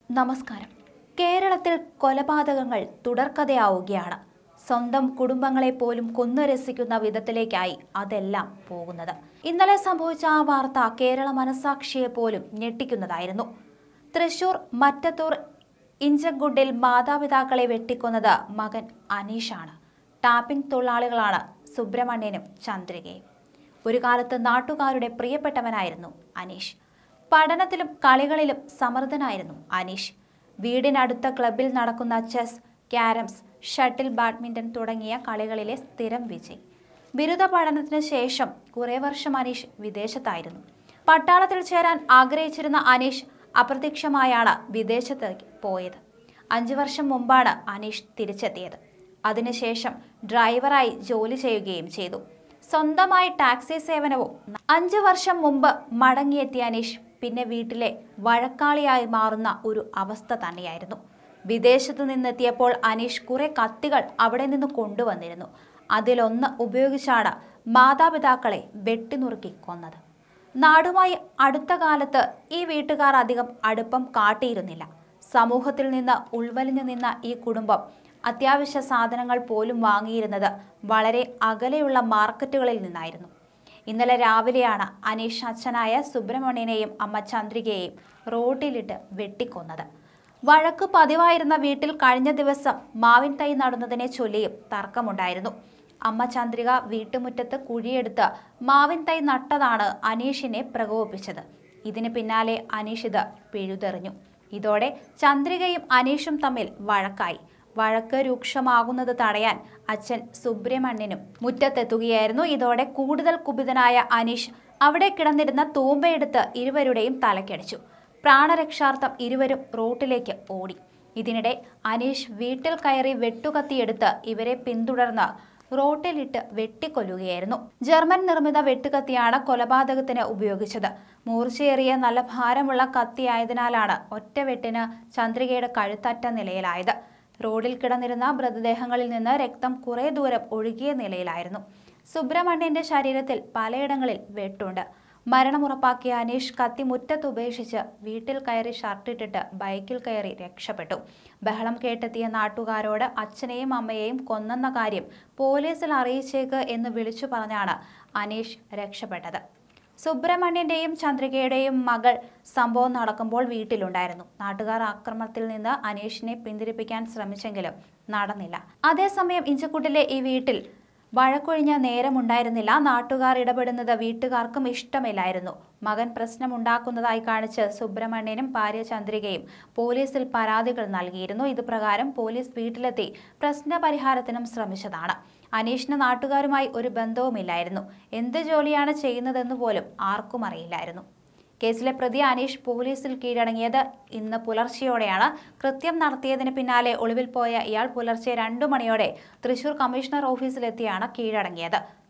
നമസ്കാരം കേരളത്തിൽ കൊലപാതകങ്ങൾ തുടർക്കഥയാവുകയാണ് സ്വന്തം കുടുംബങ്ങളെ പോലും കൊന്നുരസിക്കുന്ന വിധത്തിലേക്കായി അതെല്ലാം പോകുന്നത് ഇന്നലെ സംഭവിച്ച ആ വാർത്ത കേരള മനസാക്ഷിയെ പോലും ഞെട്ടിക്കുന്നതായിരുന്നു തൃശൂർ മറ്റത്തൂർ ഇഞ്ചഗുഡിൽ മാതാപിതാക്കളെ വെട്ടിക്കൊന്നത് മകൻ അനീഷാണ് ടാപ്പിംഗ് തൊഴിലാളികളാണ് സുബ്രഹ്മണ്യനും ചന്ദ്രികയും ഒരു കാലത്ത് നാട്ടുകാരുടെ പ്രിയപ്പെട്ടവനായിരുന്നു അനീഷ് പഠനത്തിലും കളികളിലും സമർത്ഥനായിരുന്നു അനീഷ് വീടിനടുത്ത ക്ലബിൽ നടക്കുന്ന ചെസ് ക്യാരംസ് ഷട്ടിൽ ബാഡ്മിന്റൺ തുടങ്ങിയ കളികളിലെ സ്ഥിരം വിജയി ബിരുദ പഠനത്തിന് ശേഷം കുറേ വർഷം അനീഷ് വിദേശത്തായിരുന്നു പട്ടാളത്തിൽ ചേരാൻ ആഗ്രഹിച്ചിരുന്ന അനീഷ് അപ്രത്യക്ഷമായാണ് വിദേശത്തേക്ക് പോയത് അഞ്ചു വർഷം മുമ്പാണ് അനീഷ് തിരിച്ചെത്തിയത് അതിനുശേഷം ഡ്രൈവറായി ജോലി ചെയ്യുകയും ചെയ്തു സ്വന്തമായി ടാക്സി സേവനവും അഞ്ചു വർഷം മുമ്പ് മടങ്ങിയെത്തിയ അനീഷ് പിന്നെ വീട്ടിലെ വഴക്കാളിയായി മാറുന്ന ഒരു അവസ്ഥ തന്നെയായിരുന്നു വിദേശത്തു നിന്നെത്തിയപ്പോൾ അനീഷ് കുറെ കത്തികൾ അവിടെ നിന്ന് കൊണ്ടുവന്നിരുന്നു അതിലൊന്ന് ഉപയോഗിച്ചാണ് മാതാപിതാക്കളെ വെട്ടിനുറുക്കി കൊന്നത് നാടുമായി അടുത്ത കാലത്ത് ഈ വീട്ടുകാർ അധികം അടുപ്പം കാട്ടിയിരുന്നില്ല സമൂഹത്തിൽ നിന്ന് ഉൾവലിഞ്ഞു നിന്ന ഈ കുടുംബം അത്യാവശ്യ സാധനങ്ങൾ പോലും വാങ്ങിയിരുന്നത് വളരെ അകലെയുള്ള മാർക്കറ്റുകളിൽ നിന്നായിരുന്നു ഇന്നലെ രാവിലെയാണ് അനീഷ് അച്ഛനായ സുബ്രഹ്മണ്യനെയും അമ്മ ചന്ദ്രികയെയും റോഡിലിട്ട് വെട്ടിക്കൊന്നത് വഴക്ക് പതിവായിരുന്ന വീട്ടിൽ കഴിഞ്ഞ ദിവസം മാവിൻ തൈ നടുന്നതിനെ ചൊല്ലിയും തർക്കമുണ്ടായിരുന്നു അമ്മ ചന്ദ്രിക വീട്ടുമുറ്റത്ത് കുഴിയെടുത്ത് മാവിൻ തൈ നട്ടതാണ് അനീഷിനെ പ്രകോപിപ്പിച്ചത് ഇതിന് പിന്നാലെ അനീഷ് ഇത് പിഴുതെറിഞ്ഞു ഇതോടെ ചന്ദ്രികയും അനീഷും തമ്മിൽ വഴക്കായി വഴക്ക് രൂക്ഷമാകുന്നത് തടയാൻ അച്ഛൻ സുബ്രഹ്മണ്യനും മുറ്റത്തെത്തുകയായിരുന്നു ഇതോടെ കൂടുതൽ കുപിതനായ അനീഷ് അവിടെ കിടന്നിരുന്ന തൂമ്പയെടുത്ത് ഇരുവരുടെയും തലക്കടിച്ചു പ്രാണരക്ഷാർത്ഥം ഇരുവരും റോട്ടിലേക്ക് ഓടി ഇതിനിടെ അനീഷ് വീട്ടിൽ കയറി വെട്ടുകത്തിയെടുത്ത് ഇവരെ പിന്തുടർന്ന് റോട്ടിലിട്ട് വെട്ടിക്കൊല്ലുകയായിരുന്നു ജർമ്മൻ നിർമ്മിത വെട്ടുകത്തിയാണ് കൊലപാതകത്തിന് ഉപയോഗിച്ചത് മൂർച്ചയേറിയ നല്ല ഭാരമുള്ള കത്തിയായതിനാലാണ് ഒറ്റ വെട്ടിന് ചന്ദ്രികയുടെ കഴുത്തറ്റ നിലയിലായത് റോഡിൽ കിടന്നിരുന്ന മൃതദേഹങ്ങളിൽ നിന്ന് രക്തം കുറേ ദൂരം ഒഴുകിയ നിലയിലായിരുന്നു സുബ്രഹ്മണ്യന്റെ ശരീരത്തിൽ പലയിടങ്ങളിൽ വെട്ടുണ്ട് മരണമുറപ്പാക്കിയ അനീഷ് കത്തി മുറ്റത്ത് ഉപേക്ഷിച്ച് വീട്ടിൽ കയറി ഷർട്ടിട്ടിട്ട് ബൈക്കിൽ കയറി രക്ഷപ്പെട്ടു ബഹളം കേട്ടെത്തിയ നാട്ടുകാരോട് അച്ഛനെയും അമ്മയെയും കൊന്നെന്ന കാര്യം പോലീസിൽ അറിയിച്ചേക്ക് എന്ന് വിളിച്ചു പറഞ്ഞാണ് അനീഷ് രക്ഷപ്പെട്ടത് സുബ്രഹ്മണ്യന്റെയും ചന്ദ്രികയുടെയും മകൾ സംഭവം നടക്കുമ്പോൾ വീട്ടിലുണ്ടായിരുന്നു നാട്ടുകാർ ആക്രമണത്തിൽ നിന്ന് അനീഷിനെ പിന്തിരിപ്പിക്കാൻ ശ്രമിച്ചെങ്കിലും നടന്നില്ല അതേസമയം ഇഞ്ചക്കുട്ടിലെ ഈ വീട്ടിൽ വഴക്കൊഴിഞ്ഞ നേരമുണ്ടായിരുന്നില്ല നാട്ടുകാർ ഇടപെടുന്നത് വീട്ടുകാർക്കും ഇഷ്ടമില്ലായിരുന്നു മകൻ പ്രശ്നമുണ്ടാക്കുന്നതായി കാണിച്ച് സുബ്രഹ്മണ്യനും ഭാര്യ ചന്ദ്രികയും പോലീസിൽ പരാതികൾ നൽകിയിരുന്നു ഇത് പ്രകാരം പോലീസ് വീട്ടിലെത്തി പ്രശ്ന പരിഹാരത്തിനും ശ്രമിച്ചതാണ് അനീഷിന് നാട്ടുകാരുമായി ഒരു ബന്ധവുമില്ലായിരുന്നു എന്ത് ജോലിയാണ് ചെയ്യുന്നതെന്ന് പോലും ആർക്കും അറിയില്ലായിരുന്നു കേസിലെ പ്രതി അനീഷ് പോലീസിൽ കീഴടങ്ങിയത് ഇന്ന് പുലർച്ചെയോടെയാണ് കൃത്യം നടത്തിയതിന് പിന്നാലെ ഒളിവിൽ പോയ ഇയാൾ പുലർച്ചെ രണ്ടു മണിയോടെ തൃശൂർ കമ്മീഷണർ ഓഫീസിലെത്തിയാണ് കീഴടങ്ങിയത്